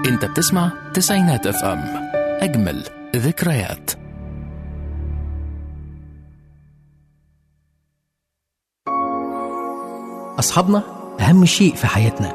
انت بتسمع تسعينات اف ام اجمل ذكريات أصحابنا أهم شيء في حياتنا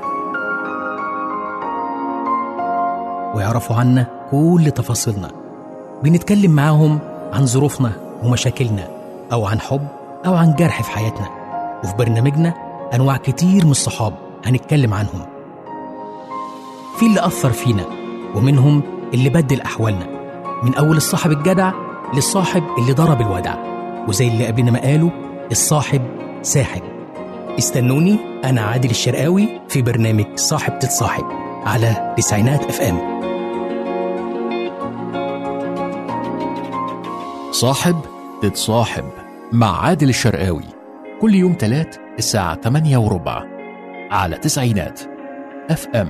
ويعرفوا عنا كل تفاصيلنا بنتكلم معاهم عن ظروفنا ومشاكلنا أو عن حب أو عن جرح في حياتنا وفي برنامجنا أنواع كتير من الصحاب هنتكلم عنهم في اللي أثر فينا ومنهم اللي بدل أحوالنا من أول الصاحب الجدع للصاحب اللي ضرب الودع وزي اللي قبلنا ما قالوا الصاحب ساحب استنوني أنا عادل الشرقاوي في برنامج صاحب تتصاحب على تسعينات اف ام صاحب تتصاحب مع عادل الشرقاوي كل يوم تلات الساعة 8 وربع على تسعينات اف ام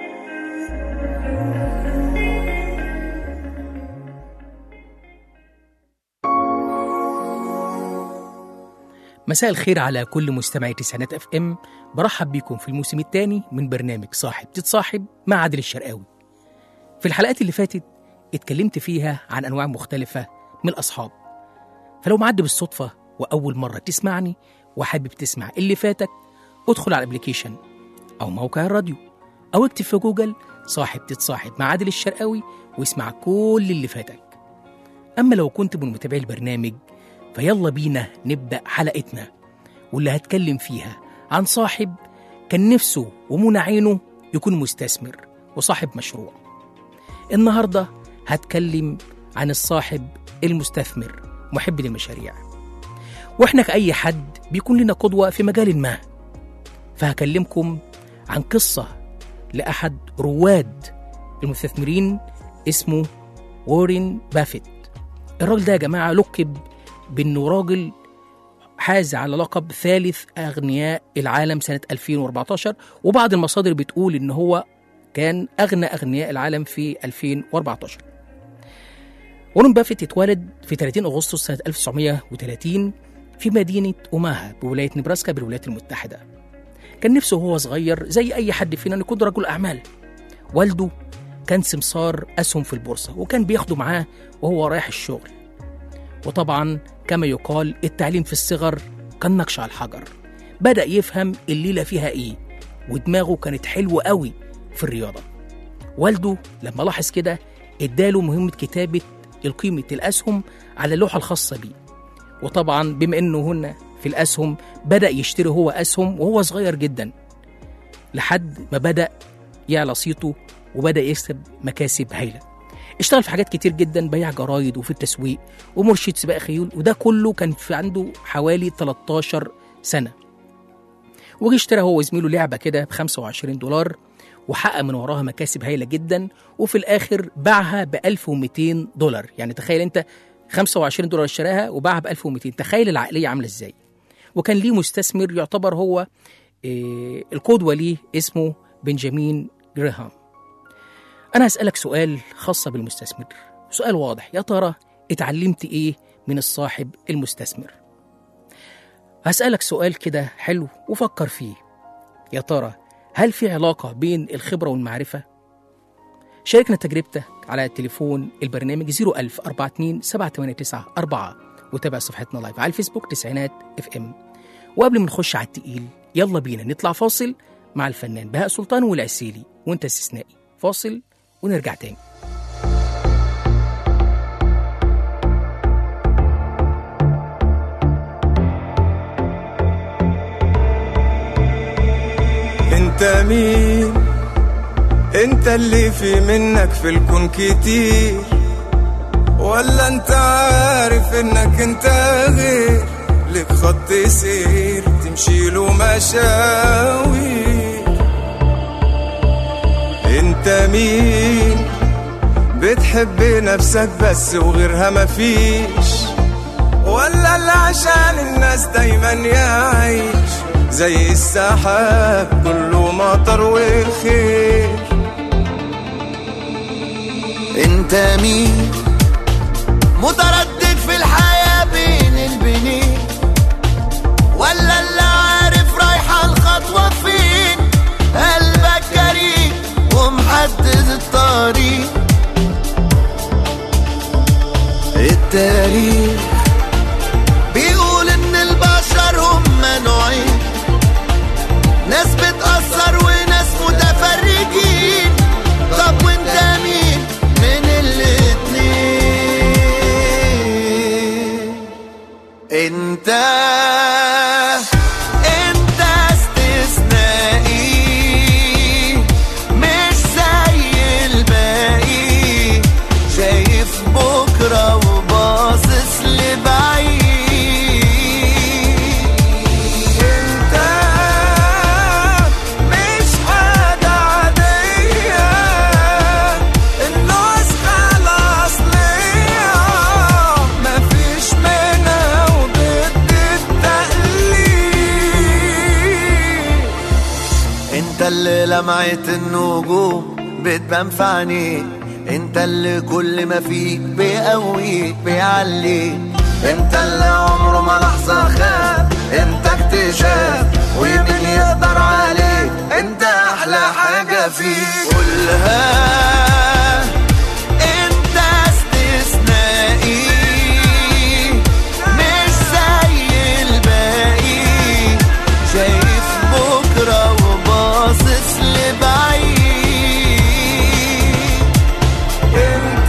مساء الخير على كل مستمعي تسعينات اف ام برحب بيكم في الموسم الثاني من برنامج صاحب تتصاحب مع عادل الشرقاوي في الحلقات اللي فاتت اتكلمت فيها عن انواع مختلفه من الاصحاب فلو معدي بالصدفه واول مره تسمعني وحابب تسمع اللي فاتك ادخل على الابليكيشن او موقع الراديو او اكتب في جوجل صاحب تتصاحب مع عادل الشرقاوي واسمع كل اللي فاتك اما لو كنت من متابعي البرنامج فيلا بينا نبدأ حلقتنا واللي هتكلم فيها عن صاحب كان نفسه ومنى عينه يكون مستثمر وصاحب مشروع النهاردة هتكلم عن الصاحب المستثمر محب للمشاريع واحنا كأي حد بيكون لنا قدوة في مجال ما فهكلمكم عن قصة لأحد رواد المستثمرين اسمه وارين بافيت الراجل ده يا جماعة لقب بانه راجل حاز على لقب ثالث اغنياء العالم سنه 2014 وبعض المصادر بتقول ان هو كان اغنى اغنياء العالم في 2014 وارن بافيت اتولد في 30 اغسطس سنه 1930 في مدينه اوماها بولايه نبراسكا بالولايات المتحده كان نفسه وهو صغير زي اي حد فينا انه يكون رجل اعمال والده كان سمسار اسهم في البورصه وكان بياخده معاه وهو رايح الشغل وطبعا كما يقال التعليم في الصغر كان نقش على الحجر بدأ يفهم الليلة فيها إيه ودماغه كانت حلوة قوي في الرياضة والده لما لاحظ كده اداله مهمة كتابة القيمة الأسهم على اللوحة الخاصة بيه وطبعا بما إنه هنا في الأسهم بدأ يشتري هو أسهم وهو صغير جدا لحد ما بدأ يعلى صيته وبدأ يكسب مكاسب هايلة اشتغل في حاجات كتير جدا بيع جرايد وفي التسويق ومرشد سباق خيول وده كله كان في عنده حوالي 13 سنه وجي اشترى هو وزميله لعبه كده ب 25 دولار وحقق من وراها مكاسب هايله جدا وفي الاخر باعها ب 1200 دولار يعني تخيل انت 25 دولار اشتراها وباعها ب 1200 تخيل العقليه عامله ازاي وكان ليه مستثمر يعتبر هو إيه القدوه ليه اسمه بنجامين جراهام أنا هسألك سؤال خاصة بالمستثمر سؤال واضح يا ترى اتعلمت إيه من الصاحب المستثمر هسألك سؤال كده حلو وفكر فيه يا ترى هل في علاقة بين الخبرة والمعرفة؟ شاركنا تجربتك على تليفون البرنامج 01000 42 789 4 وتابع صفحتنا لايف على الفيسبوك تسعينات اف ام وقبل ما نخش على التقيل يلا بينا نطلع فاصل مع الفنان بهاء سلطان والعسيلي وانت استثنائي فاصل ونرجع تاني انت مين انت اللي في منك في الكون كتير ولا انت عارف انك انت غير لك خط سير تمشي له مشاوي انت مين بتحب نفسك بس وغيرها مفيش ولا اللي عشان الناس دايما يعيش زي السحاب كله مطر وخير انت مين متردد في الحياة بين البنين ولا اللي عارف رايحة الخطوة فين قلبك كريم ومحدد الطريق انت اللي لمعة النجوم بتبان في عينيك انت اللي كل ما فيك بيقويك بيعليك انت اللي عمره ما لحظة خاب انت اكتشاف ومين يقدر عليك انت احلى حاجة فيك قولها انت استثنائي مش زي الباقي شايف بكرة وباصص لبعيد انت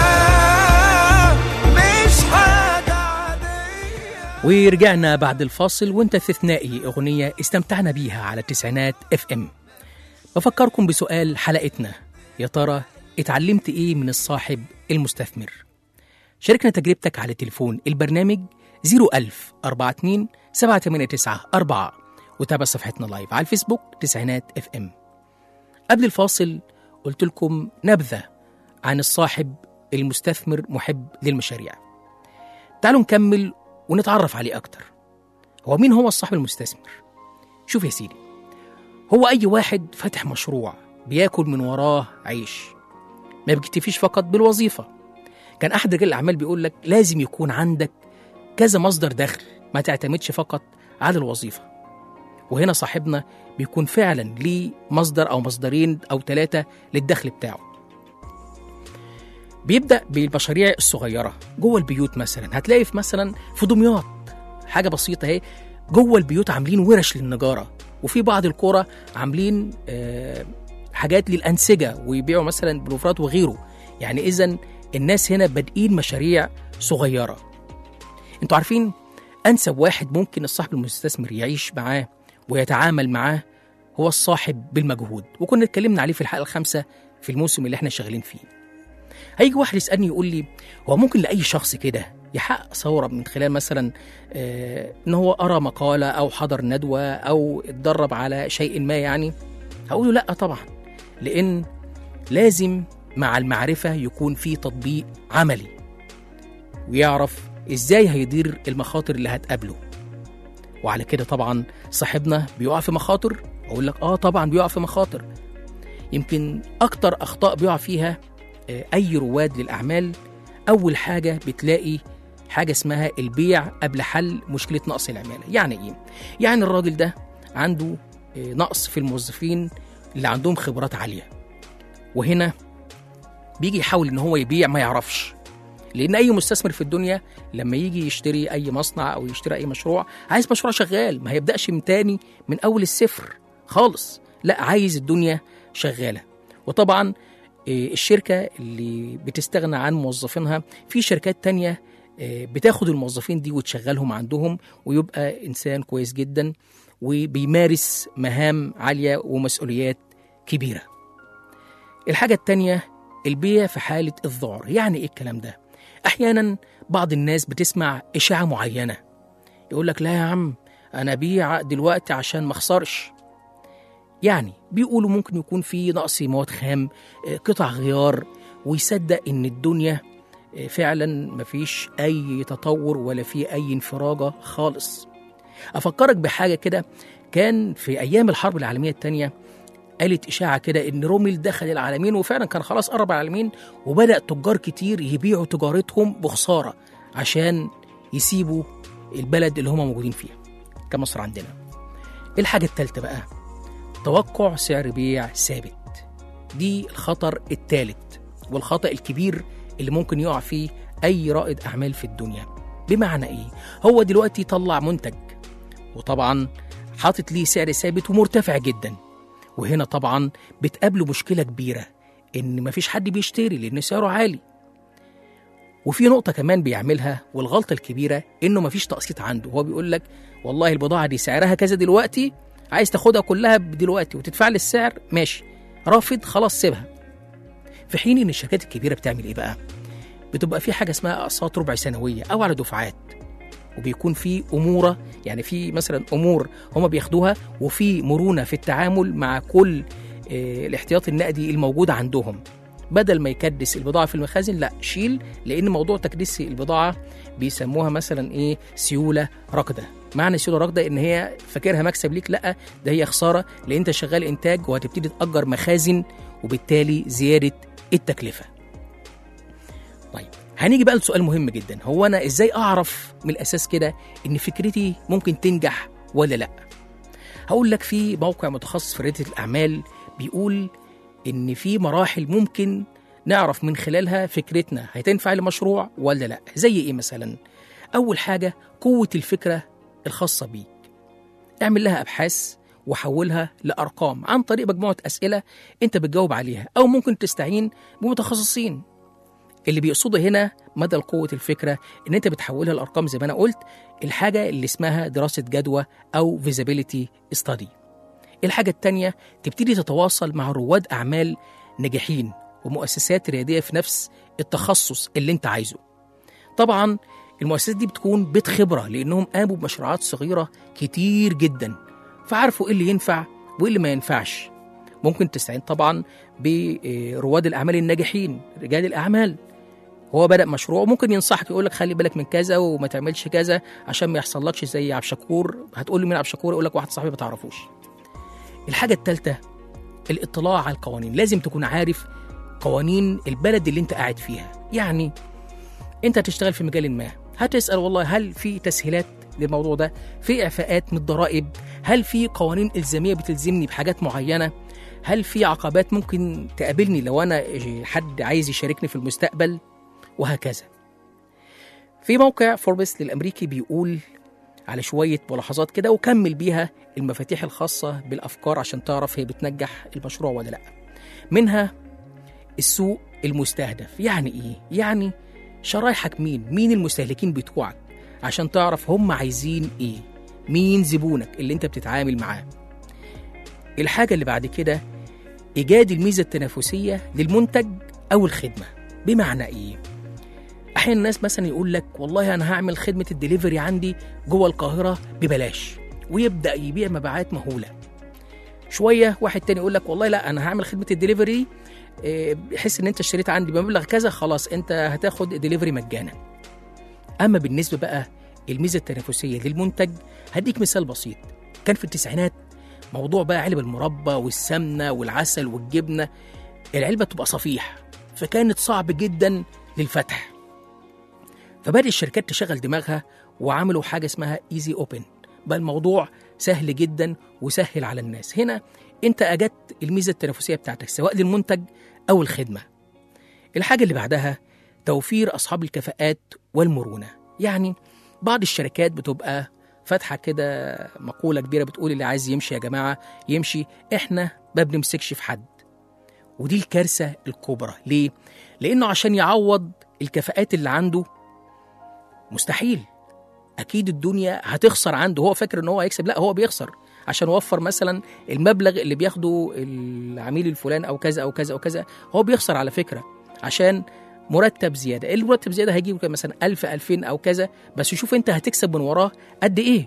مش حاجة عادية ورجعنا بعد الفاصل وانت استثنائي اغنيه استمتعنا بيها على التسعينات اف ام بفكركم بسؤال حلقتنا يا ترى اتعلمت ايه من الصاحب المستثمر شاركنا تجربتك على تليفون البرنامج 01000 42 789 4 وتابع صفحتنا لايف على الفيسبوك تسعينات اف ام قبل الفاصل قلت لكم نبذه عن الصاحب المستثمر محب للمشاريع تعالوا نكمل ونتعرف عليه أكتر هو مين هو الصاحب المستثمر؟ شوف يا سيدي هو أي واحد فاتح مشروع بياكل من وراه عيش ما بيكتفيش فقط بالوظيفة كان أحد رجال الأعمال بيقول لك لازم يكون عندك كذا مصدر دخل ما تعتمدش فقط على الوظيفة وهنا صاحبنا بيكون فعلا ليه مصدر أو مصدرين أو ثلاثة للدخل بتاعه بيبدا بالمشاريع الصغيره جوه البيوت مثلا هتلاقي في مثلا في دمياط حاجه بسيطه اهي جوه البيوت عاملين ورش للنجاره وفي بعض القرى عاملين آه، حاجات للانسجه ويبيعوا مثلا بلوفرات وغيره يعني اذا الناس هنا بادئين مشاريع صغيره انتوا عارفين انسب واحد ممكن الصاحب المستثمر يعيش معاه ويتعامل معاه هو الصاحب بالمجهود وكنا اتكلمنا عليه في الحلقه الخامسه في الموسم اللي احنا شغالين فيه هيجي واحد يسالني يقول لي هو ممكن لاي شخص كده يحقق ثوره من خلال مثلا آه ان هو قرا مقاله او حضر ندوه او اتدرب على شيء ما يعني هقول له لا طبعا لان لازم مع المعرفه يكون في تطبيق عملي ويعرف ازاي هيدير المخاطر اللي هتقابله وعلى كده طبعا صاحبنا بيقع في مخاطر اقول لك اه طبعا بيقع في مخاطر يمكن اكتر اخطاء بيقع فيها آه، اي رواد للاعمال اول حاجه بتلاقي حاجه اسمها البيع قبل حل مشكله نقص العماله يعني ايه يعني الراجل ده عنده آه، نقص في الموظفين اللي عندهم خبرات عاليه وهنا بيجي يحاول ان هو يبيع ما يعرفش لان اي مستثمر في الدنيا لما يجي يشتري اي مصنع او يشتري اي مشروع عايز مشروع شغال ما هيبداش من تاني من اول الصفر خالص لا عايز الدنيا شغاله وطبعا إيه، الشركه اللي بتستغنى عن موظفينها في شركات تانية إيه، بتاخد الموظفين دي وتشغلهم عندهم ويبقى انسان كويس جدا وبيمارس مهام عاليه ومسؤوليات كبيره الحاجه التانية البيع في حاله الذعر يعني ايه الكلام ده احيانا بعض الناس بتسمع اشاعه معينه يقول لك لا يا عم انا بيع دلوقتي عشان ما اخسرش يعني بيقولوا ممكن يكون في نقص مواد خام آه، قطع غيار ويصدق ان الدنيا آه، فعلا مفيش اي تطور ولا في اي انفراجه خالص افكرك بحاجه كده كان في ايام الحرب العالميه الثانيه قالت اشاعه كده ان رومل دخل العالمين وفعلا كان خلاص قرب العالمين وبدا تجار كتير يبيعوا تجارتهم بخساره عشان يسيبوا البلد اللي هم موجودين فيها كمصر عندنا الحاجه الثالثه بقى توقع سعر بيع ثابت دي الخطر الثالث والخطأ الكبير اللي ممكن يقع فيه أي رائد أعمال في الدنيا بمعنى إيه؟ هو دلوقتي طلع منتج وطبعا حاطط ليه سعر ثابت ومرتفع جدا وهنا طبعا بتقابله مشكلة كبيرة إن مفيش حد بيشتري لأن سعره عالي وفي نقطة كمان بيعملها والغلطة الكبيرة إنه مفيش تقسيط عنده هو بيقول لك والله البضاعة دي سعرها كذا دلوقتي عايز تاخدها كلها دلوقتي وتدفع لي السعر ماشي رافض خلاص سيبها في حين ان الشركات الكبيره بتعمل ايه بقى بتبقى في حاجه اسمها اقساط ربع سنويه او على دفعات وبيكون في اموره يعني في مثلا امور هم بياخدوها وفي مرونه في التعامل مع كل آه، الاحتياط النقدي الموجود عندهم بدل ما يكدس البضاعه في المخازن لا شيل لان موضوع تكديس البضاعه بيسموها مثلا ايه سيوله راكده معنى السيوله راكده ان هي فاكرها مكسب ليك لا ده هي خساره لان انت شغال انتاج وهتبتدي تاجر مخازن وبالتالي زياده التكلفه طيب هنيجي بقى لسؤال مهم جدا هو انا ازاي اعرف من الاساس كده ان فكرتي ممكن تنجح ولا لا هقول لك في موقع متخصص في رياده الاعمال بيقول ان في مراحل ممكن نعرف من خلالها فكرتنا هتنفع لمشروع ولا لا زي ايه مثلا اول حاجه قوه الفكره الخاصه بيك اعمل لها ابحاث وحولها لارقام عن طريق مجموعه اسئله انت بتجاوب عليها او ممكن تستعين بمتخصصين اللي بيقصده هنا مدى قوة الفكرة إن أنت بتحولها لأرقام زي ما أنا قلت الحاجة اللي اسمها دراسة جدوى أو feasibility study. الحاجة التانية تبتدي تتواصل مع رواد أعمال ناجحين ومؤسسات ريادية في نفس التخصص اللي أنت عايزه. طبعا المؤسسات دي بتكون بيت خبرة لأنهم قاموا بمشروعات صغيرة كتير جدا فعرفوا إيه اللي ينفع وإيه اللي ما ينفعش. ممكن تستعين طبعا برواد الأعمال الناجحين رجال الأعمال هو بدأ مشروع ممكن ينصحك يقول لك خلي بالك من كذا وما تعملش كذا عشان ما يحصلكش زي عبد الشكور هتقول لي مين عبد الشكور يقول لك واحد صاحبي ما تعرفوش الحاجة الثالثة الاطلاع على القوانين لازم تكون عارف قوانين البلد اللي انت قاعد فيها يعني انت هتشتغل في مجال ما هتسأل والله هل في تسهيلات للموضوع ده في اعفاءات من الضرائب هل في قوانين الزاميه بتلزمني بحاجات معينه هل في عقبات ممكن تقابلني لو انا حد عايز يشاركني في المستقبل وهكذا في موقع فوربس للامريكي بيقول على شويه ملاحظات كده وكمل بيها المفاتيح الخاصه بالافكار عشان تعرف هي بتنجح المشروع ولا لا منها السوق المستهدف يعني ايه يعني شرايحك مين مين المستهلكين بتوعك عشان تعرف هم عايزين ايه مين زبونك اللي انت بتتعامل معاه الحاجه اللي بعد كده ايجاد الميزه التنافسيه للمنتج او الخدمه بمعنى ايه احيانا الناس مثلا يقول لك والله انا هعمل خدمه الدليفري عندي جوه القاهره ببلاش ويبدا يبيع مبيعات مهوله شويه واحد تاني يقول لك والله لا انا هعمل خدمه الدليفري إيه، بحيث ان انت اشتريت عندي بمبلغ كذا خلاص انت هتاخد دليفري مجانا اما بالنسبه بقى الميزه التنافسيه للمنتج هديك مثال بسيط كان في التسعينات موضوع بقى علب المربى والسمنه والعسل والجبنه العلبه تبقى صفيح فكانت صعب جدا للفتح فبدأ الشركات تشغل دماغها وعملوا حاجه اسمها ايزي اوبن بقى الموضوع سهل جدا وسهل على الناس هنا انت اجدت الميزه التنافسيه بتاعتك سواء للمنتج او الخدمه الحاجه اللي بعدها توفير اصحاب الكفاءات والمرونه يعني بعض الشركات بتبقى فاتحه كده مقوله كبيره بتقول اللي عايز يمشي يا جماعه يمشي احنا ما بنمسكش في حد ودي الكارثه الكبرى ليه لانه عشان يعوض الكفاءات اللي عنده مستحيل اكيد الدنيا هتخسر عنده هو فاكر ان هو هيكسب لا هو بيخسر عشان يوفر مثلا المبلغ اللي بياخده العميل الفلان او كذا او كذا او كذا هو بيخسر على فكره عشان مرتب زياده المرتب زياده هيجيب مثلا 1000 2000 او كذا بس شوف انت هتكسب من وراه قد ايه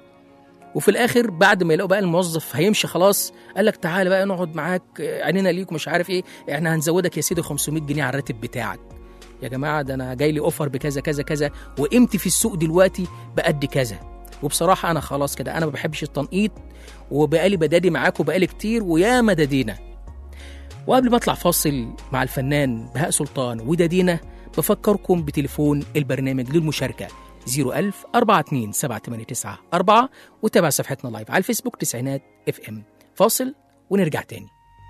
وفي الاخر بعد ما يلاقوا بقى الموظف هيمشي خلاص قال لك تعالى بقى نقعد معاك عينينا ليك ومش عارف ايه احنا هنزودك يا سيدي 500 جنيه على الراتب بتاعك يا جماعه ده انا جاي لي اوفر بكذا كذا كذا وقيمتي في السوق دلوقتي بقد كذا وبصراحه انا خلاص كده انا ما بحبش التنقيط وبقالي بدادي معاكم بقالي كتير ويا مدادينا وقبل ما اطلع فاصل مع الفنان بهاء سلطان ودادينا بفكركم بتليفون البرنامج للمشاركه 01000 42 789 4 وتابع صفحتنا لايف على الفيسبوك تسعينات اف ام فاصل ونرجع تاني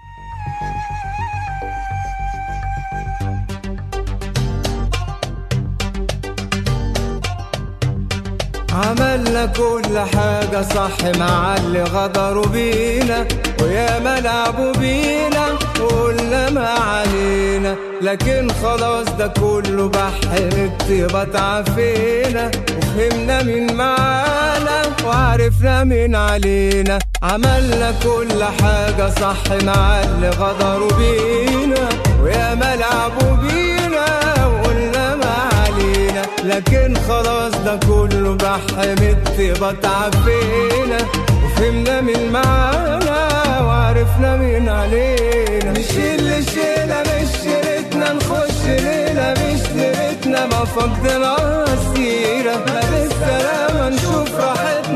عملنا كل حاجة صح مع اللي غدروا بينا ويا ما لعبوا بينا وقلنا ما علينا لكن خلاص ده كله بحر الطيبة تعافينا وفهمنا مين معانا وعرفنا مين علينا عملنا كل حاجة صح مع اللي غدروا بينا ويا ما لعبوا بينا وقلنا ما علينا لكن خلاص ده كله بحر الطيبة تعافينا وفهمنا مين معانا وعرفنا مين علينا نشيل شيلة مش شيلتنا نخش ليلة مش ليلتنا ما فضنا السيرة بالسلامة نشوف راحتنا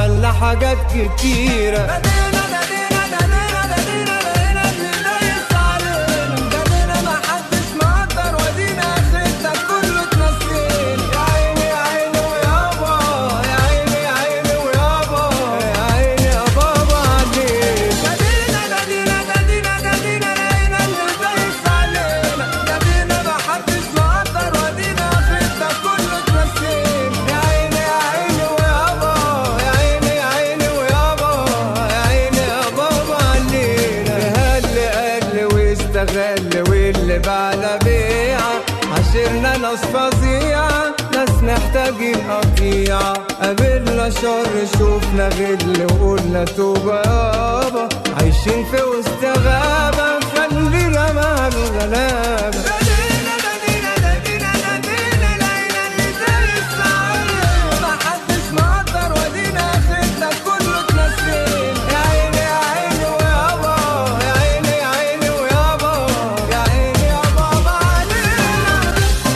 عملنا حاجات كتيرة دادينا دادينا دادينا دادينا لقينا اللي دايس علينا دادينا محدش مقدر ودينا اخرتك كله اتنسينا يا عيني يا عيني ويابا يا عيني يا عيني ويابا يا عيني يا بابا عليك دادينا دادينا دادينا دادينا لقينا اللي دايس علينا دادينا محدش مقدر ودينا اخرتك كله اتنسينا يا عيني يا عيني ويابا يا عيني يا عيني ويابا يا عيني يا بابا علينا هل قل واستغل واللي بعنا بيعة عشرنا ناس فظيعة ناس محتاجين قطيعة قابلنا شر شوفنا غل وقلنا توبة يابا عايشين في وسط غابة خلينا مع الغلابة دادينا دادينا دادينا دادينا لقينا اللي دايس علينا محدش مقدر ودينا اخرتك كله اتنسينا يا عيني يا عيني ويابا يا عيني يا عيني ويابا يا عيني يا بابا علينا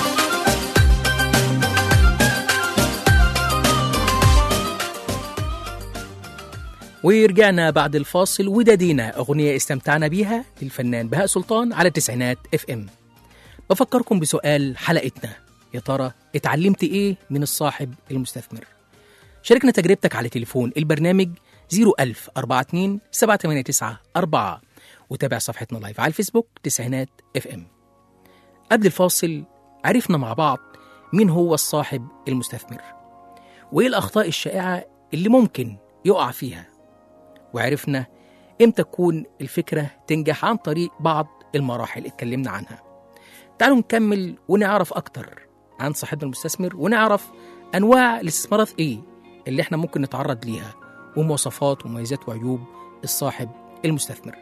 ورجعنا بعد الفاصل ودادينا أغنية استمتعنا بيها للفنان بهاء سلطان على تسعينات اف ام بفكركم بسؤال حلقتنا يا ترى اتعلمت ايه من الصاحب المستثمر شاركنا تجربتك على تليفون البرنامج 01000 42 789 4 وتابع صفحتنا لايف على الفيسبوك تسعينات اف ام قبل الفاصل عرفنا مع بعض مين هو الصاحب المستثمر وايه الاخطاء الشائعه اللي ممكن يقع فيها وعرفنا امتى تكون الفكره تنجح عن طريق بعض المراحل اللي اتكلمنا عنها تعالوا نكمل ونعرف اكتر عن صاحبنا المستثمر ونعرف انواع الاستثمارات ايه اللي احنا ممكن نتعرض ليها ومواصفات ومميزات وعيوب الصاحب المستثمر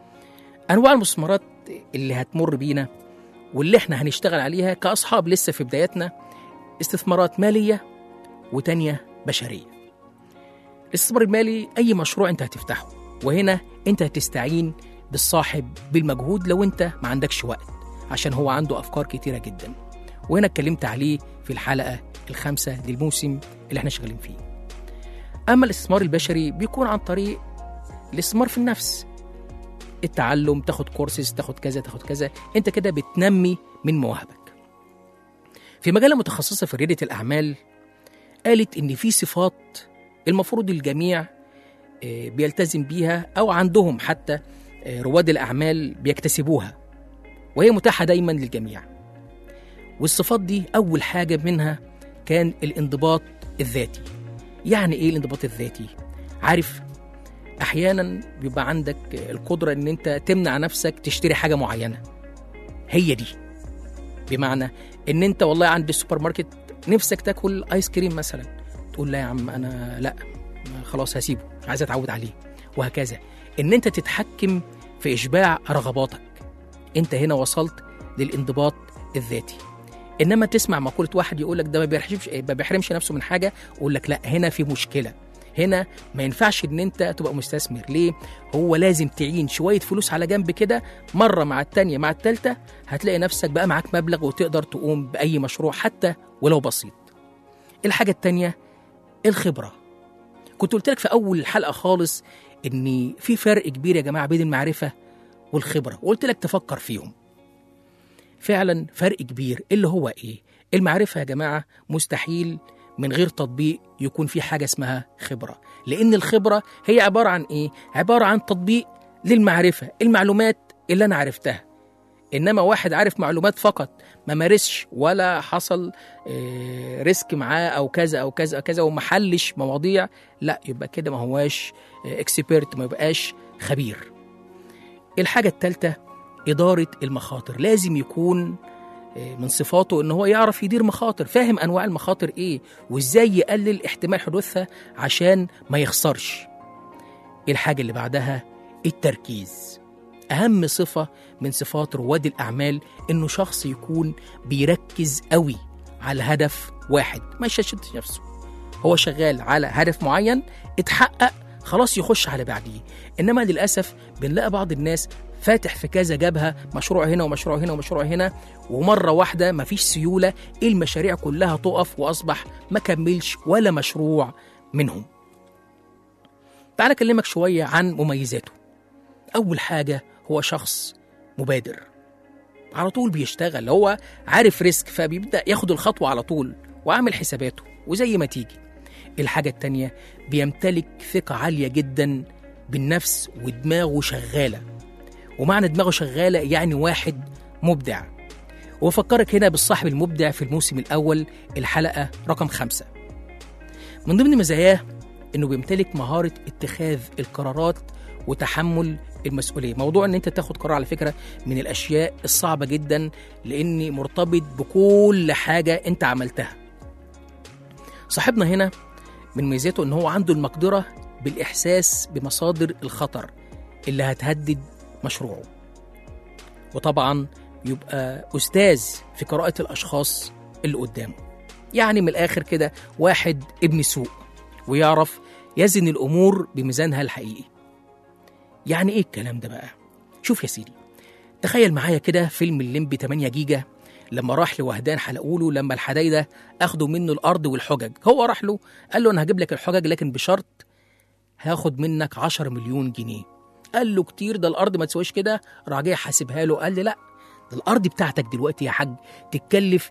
انواع المستثمرات اللي هتمر بينا واللي احنا هنشتغل عليها كاصحاب لسه في بداياتنا استثمارات ماليه وتانية بشريه الاستثمار المالي اي مشروع انت هتفتحه وهنا انت هتستعين بالصاحب بالمجهود لو انت ما عندكش وقت عشان هو عنده افكار كتيره جدا وهنا اتكلمت عليه في الحلقه الخامسه للموسم اللي احنا شغالين فيه اما الاستثمار البشري بيكون عن طريق الاستثمار في النفس التعلم تاخد كورسز تاخد كذا تاخد كذا انت كده بتنمي من مواهبك في مجله متخصصه في رياده الاعمال قالت ان في صفات المفروض الجميع آه، بيلتزم بيها او عندهم حتى آه، رواد الاعمال بيكتسبوها وهي متاحه دايما للجميع والصفات دي اول حاجه منها كان الانضباط الذاتي يعني ايه الانضباط الذاتي عارف احيانا بيبقى عندك القدره ان انت تمنع نفسك تشتري حاجه معينه هي دي بمعنى ان انت والله عند السوبر ماركت نفسك تاكل ايس كريم مثلا تقول لا يا عم انا لا خلاص هسيبه مش عايز اتعود عليه وهكذا ان انت تتحكم في اشباع رغباتك انت هنا وصلت للانضباط الذاتي انما تسمع مقوله واحد يقول لك ده ما بيحرمش ما بيحرمش نفسه من حاجه يقول لك لا هنا في مشكله هنا ما ينفعش ان انت تبقى مستثمر ليه هو لازم تعين شويه فلوس على جنب كده مره مع التانية مع التالتة هتلاقي نفسك بقى معاك مبلغ وتقدر تقوم باي مشروع حتى ولو بسيط الحاجه التانية الخبره كنت قلت لك في اول الحلقه خالص ان في فرق كبير يا جماعه بين المعرفه والخبره وقلت لك تفكر فيهم فعلا فرق كبير اللي هو ايه المعرفه يا جماعه مستحيل من غير تطبيق يكون في حاجه اسمها خبره لان الخبره هي عباره عن ايه عباره عن تطبيق للمعرفه المعلومات اللي انا عرفتها انما واحد عارف معلومات فقط ما مارسش ولا حصل آه، ريسك معاه او كذا او كذا او كذا وما حلش مواضيع لا يبقى كده ما هواش اكسبيرت ما يبقاش خبير الحاجه الثالثه اداره المخاطر لازم يكون آه، من صفاته ان هو يعرف يدير مخاطر فاهم انواع المخاطر ايه وازاي يقلل احتمال حدوثها عشان ما يخسرش الحاجه اللي بعدها التركيز اهم صفه من صفات رواد الاعمال انه شخص يكون بيركز قوي على هدف واحد ما يشتتش نفسه هو شغال على هدف معين اتحقق خلاص يخش على بعديه انما للاسف بنلاقي بعض الناس فاتح في كذا جبهه مشروع هنا ومشروع هنا ومشروع هنا ومره واحده مفيش سيوله المشاريع كلها تقف واصبح ما كملش ولا مشروع منهم تعال أكلمك شوية عن مميزاته أول حاجة هو شخص مبادر على طول بيشتغل هو عارف ريسك فبيبدأ ياخد الخطوة على طول وعامل حساباته وزي ما تيجي الحاجة التانية بيمتلك ثقة عالية جدا بالنفس ودماغه شغالة ومعنى دماغه شغالة يعني واحد مبدع وفكرك هنا بالصاحب المبدع في الموسم الأول الحلقة رقم خمسة من ضمن مزاياه إنه بيمتلك مهارة اتخاذ القرارات وتحمل المسؤولية موضوع إن أنت تاخد قرار على فكرة من الأشياء الصعبة جدا لأني مرتبط بكل حاجة أنت عملتها صاحبنا هنا من ميزاته إن هو عنده المقدرة بالإحساس بمصادر الخطر اللي هتهدد مشروعه وطبعا يبقى أستاذ في قراءة الأشخاص اللي قدامه يعني من الآخر كده واحد ابن سوق ويعرف يزن الأمور بميزانها الحقيقي يعني إيه الكلام ده بقى؟ شوف يا سيدي تخيل معايا كده فيلم الليمبي 8 جيجا لما راح لوهدان حلقوله لما الحدايدة أخدوا منه الأرض والحجج هو راح له قال له أنا هجيب لك الحجج لكن بشرط هاخد منك 10 مليون جنيه قال له كتير ده الأرض ما تسواش كده راح جاي حاسبها له قال لي لا ده الأرض بتاعتك دلوقتي يا حاج تتكلف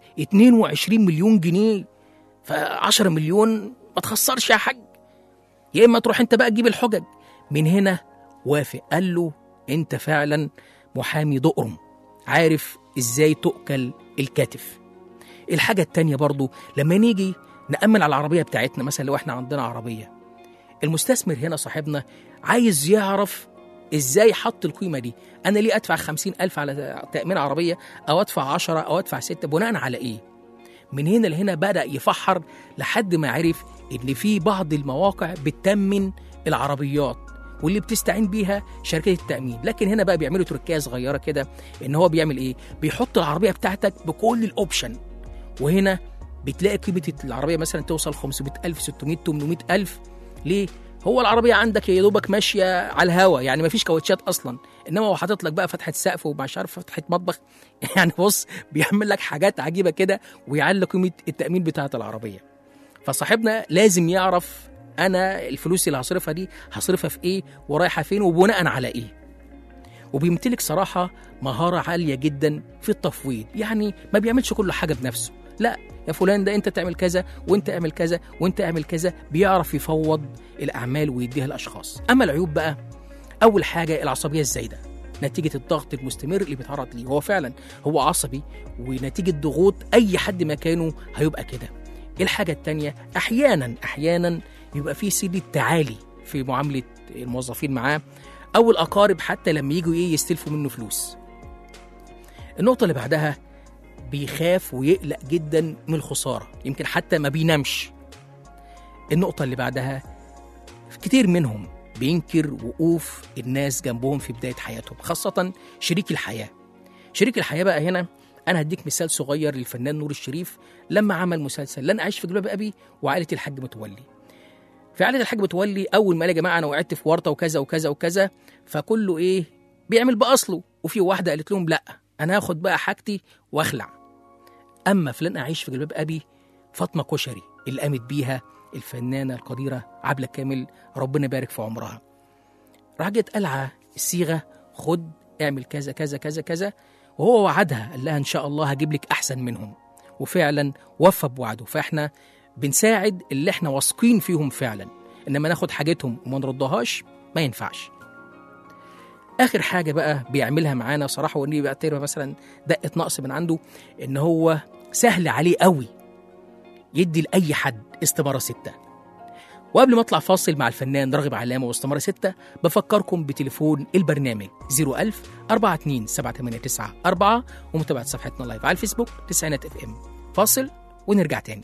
22 مليون جنيه ف 10 مليون ما تخسرش يا حاج يا إما تروح أنت بقى تجيب الحجج من هنا وافق قال له أنت فعلا محامي دقرم عارف إزاي تؤكل الكتف الحاجة التانية برضو لما نيجي نأمن على العربية بتاعتنا مثلا لو احنا عندنا عربية المستثمر هنا صاحبنا عايز يعرف ازاي حط القيمة دي انا ليه ادفع خمسين الف على تأمين عربية او ادفع عشرة او ادفع ستة بناء على ايه من هنا لهنا بدأ يفحر لحد ما عرف ان في بعض المواقع بتأمن العربيات واللي بتستعين بيها شركات التأمين لكن هنا بقى بيعملوا تركية صغيرة كده ان هو بيعمل ايه بيحط العربية بتاعتك بكل الاوبشن وهنا بتلاقي قيمة العربية مثلا توصل 500 ألف 600 800 ألف ليه؟ هو العربية عندك يا دوبك ماشية على الهوا يعني مفيش كاوتشات أصلا إنما هو حاطط لك بقى فتحة سقف ومش عارف فتحة مطبخ يعني بص بيعمل لك حاجات عجيبة كده ويعلي قيمة التأمين بتاعة العربية فصاحبنا لازم يعرف أنا الفلوس اللي هصرفها دي هصرفها في إيه ورايحة فين وبناء على إيه وبيمتلك صراحة مهارة عالية جدا في التفويض يعني ما بيعملش كل حاجة بنفسه لا يا فلان ده انت تعمل كذا وانت اعمل كذا وانت اعمل كذا بيعرف يفوض الاعمال ويديها الاشخاص اما العيوب بقى اول حاجه العصبيه الزايده نتيجه الضغط المستمر اللي بيتعرض ليه هو فعلا هو عصبي ونتيجه ضغوط اي حد مكانه هيبقى كده الحاجه التانية احيانا احيانا يبقى في سيدة تعالي في معامله الموظفين معاه او الاقارب حتى لما يجوا ايه يستلفوا منه فلوس النقطه اللي بعدها بيخاف ويقلق جدا من الخسارة يمكن حتى ما بينامش النقطة اللي بعدها كتير منهم بينكر وقوف الناس جنبهم في بداية حياتهم خاصة شريك الحياة شريك الحياة بقى هنا أنا هديك مثال صغير للفنان نور الشريف لما عمل مسلسل لن أعيش في جلباب أبي وعائلة الحاج متولي في عائلة الحاج متولي أول ما قال يا جماعة أنا وقعت في ورطة وكذا وكذا وكذا فكله إيه بيعمل بأصله وفي واحدة قالت لهم لأ أنا هاخد بقى حاجتي وأخلع أما فلان أعيش في جلباب أبي فاطمة كشري اللي قامت بيها الفنانة القديرة عبلة كامل ربنا يبارك في عمرها راح جت قلعة الصيغة خد اعمل كذا كذا كذا كذا وهو وعدها قال لها إن شاء الله هجيب لك أحسن منهم وفعلا وفى بوعده فإحنا بنساعد اللي إحنا واثقين فيهم فعلا إنما ناخد حاجتهم وما نردهاش ما ينفعش اخر حاجه بقى بيعملها معانا صراحه واني بعتبرها مثلا دقه نقص من عنده ان هو سهل عليه قوي يدي لاي حد استماره سته وقبل ما اطلع فاصل مع الفنان راغب علامه واستماره سته بفكركم بتليفون البرنامج 01000 42 789 4 ومتابعه صفحتنا لايف على الفيسبوك تسعينات اف ام فاصل ونرجع تاني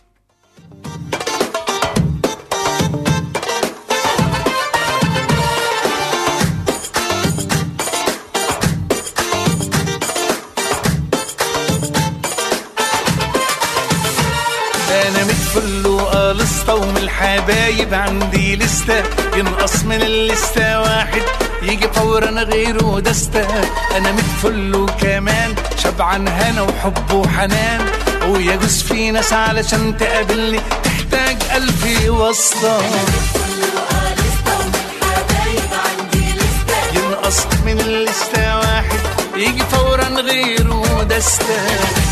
انا متفل وقلصة ومن الحبايب عندي لستة ينقص من اللستة واحد يجي فورا غيره دستة انا متفل وكمان شبعان هنا وحب وحنان ويجوز في ناس علشان تقابلني تحتاج ألف واسطة ودستة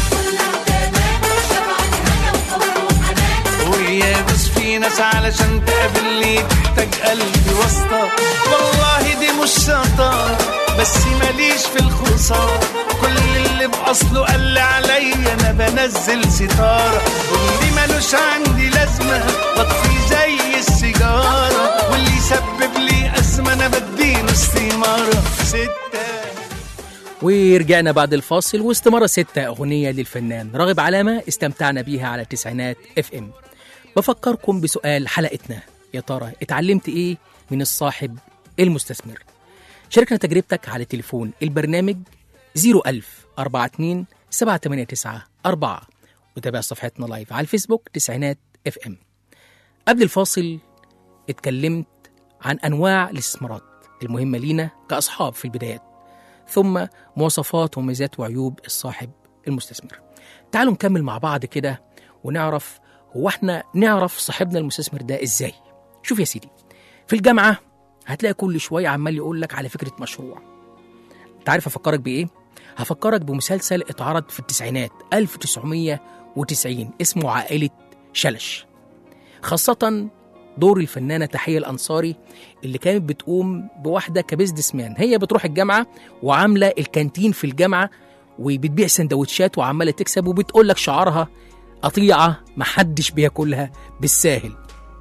ويابس في ناس علشان تقابلني تحتاج قلبي واسطة والله دي مش شطارة بس ماليش في الخسارة كل اللي بأصله قال لي عليا أنا بنزل ستارة واللي ملوش عندي لازمة بطفي زي السيجارة واللي يسبب لي أزمة أنا بديله استمارة ستة ورجعنا بعد الفاصل واستمارة ستة أغنية للفنان راغب علامة استمتعنا بيها على التسعينات اف ام بفكركم بسؤال حلقتنا يا ترى اتعلمت ايه من الصاحب المستثمر شاركنا تجربتك على تليفون البرنامج 01000 42 789 4 وتابع صفحتنا لايف على الفيسبوك تسعينات اف ام قبل الفاصل اتكلمت عن انواع الاستثمارات المهمه لينا كاصحاب في البدايات ثم مواصفات وميزات وعيوب الصاحب المستثمر تعالوا نكمل مع بعض كده ونعرف هو احنا نعرف صاحبنا المستثمر ده ازاي شوف يا سيدي في الجامعة هتلاقي كل شوية عمال يقول لك على فكرة مشروع انت عارف افكرك بايه هفكرك بمسلسل اتعرض في التسعينات 1990 اسمه عائلة شلش خاصة دور الفنانة تحية الأنصاري اللي كانت بتقوم بواحدة كبزنس مان هي بتروح الجامعة وعاملة الكانتين في الجامعة وبتبيع سندوتشات وعمالة تكسب وبتقول لك شعارها قطيعة محدش بياكلها بالساهل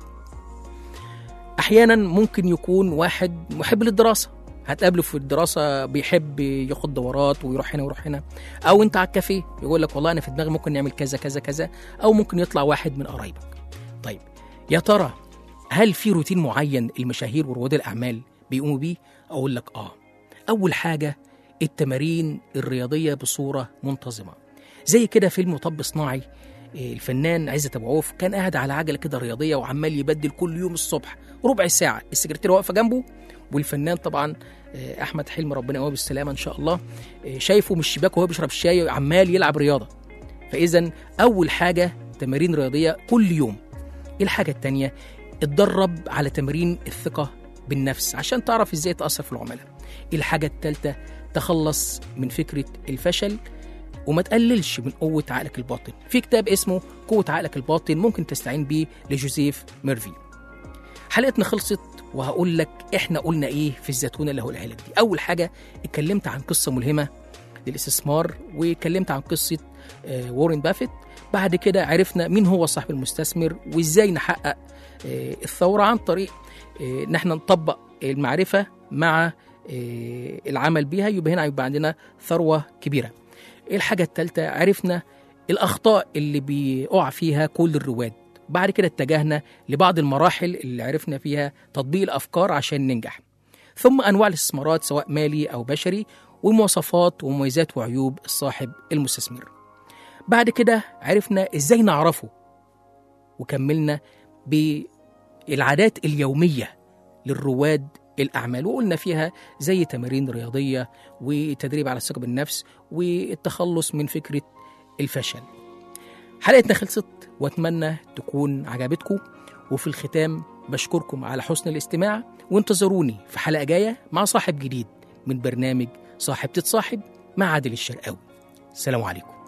أحيانا ممكن يكون واحد محب للدراسة هتقابله في الدراسة بيحب ياخد دورات ويروح هنا ويروح هنا أو أنت على الكافيه يقول لك والله أنا في دماغي ممكن نعمل كذا كذا كذا أو ممكن يطلع واحد من قرايبك طيب يا ترى هل في روتين معين المشاهير ورواد الأعمال بيقوموا بيه؟ أقول لك آه أول حاجة التمارين الرياضية بصورة منتظمة زي كده فيلم مطب صناعي إيه، الفنان عزت ابو عوف كان قاعد على عجله كده رياضيه وعمال يبدل كل يوم الصبح ربع ساعه السكرتيره واقفه جنبه والفنان طبعا آه، احمد حلمي ربنا يقويه بالسلامه ان شاء الله آه، شايفه من الشباك وهو بيشرب الشاي عمال يلعب رياضه فاذا اول حاجه تمارين رياضيه كل يوم ايه الحاجه التانية اتدرب على تمرين الثقه بالنفس عشان تعرف ازاي تاثر في العملاء الحاجه الثالثه تخلص من فكره الفشل وما تقللش من قوة عقلك الباطن في كتاب اسمه قوة عقلك الباطن ممكن تستعين بيه لجوزيف ميرفي حلقتنا خلصت وهقول لك احنا قلنا ايه في الزيتونة اللي هقولها لك دي اول حاجة اتكلمت عن قصة ملهمة للاستثمار واتكلمت عن قصة آه، وارين بافيت بعد كده عرفنا مين هو صاحب المستثمر وازاي نحقق آه، الثورة عن طريق آه، ان احنا نطبق المعرفة مع آه، العمل بيها يبقى هنا هيبقى عندنا ثروة كبيرة ايه الحاجة التالتة عرفنا الأخطاء اللي بيقع فيها كل الرواد بعد كده اتجهنا لبعض المراحل اللي عرفنا فيها تطبيق الأفكار عشان ننجح ثم أنواع الاستثمارات سواء مالي أو بشري ومواصفات ومميزات وعيوب الصاحب المستثمر بعد كده عرفنا إزاي نعرفه وكملنا بالعادات اليومية للرواد الأعمال وقلنا فيها زي تمارين رياضية وتدريب على الثقة بالنفس والتخلص من فكرة الفشل حلقتنا خلصت واتمنى تكون عجبتكم وفي الختام بشكركم على حسن الاستماع وانتظروني في حلقة جاية مع صاحب جديد من برنامج صاحب تتصاحب مع عادل الشرقاوي السلام عليكم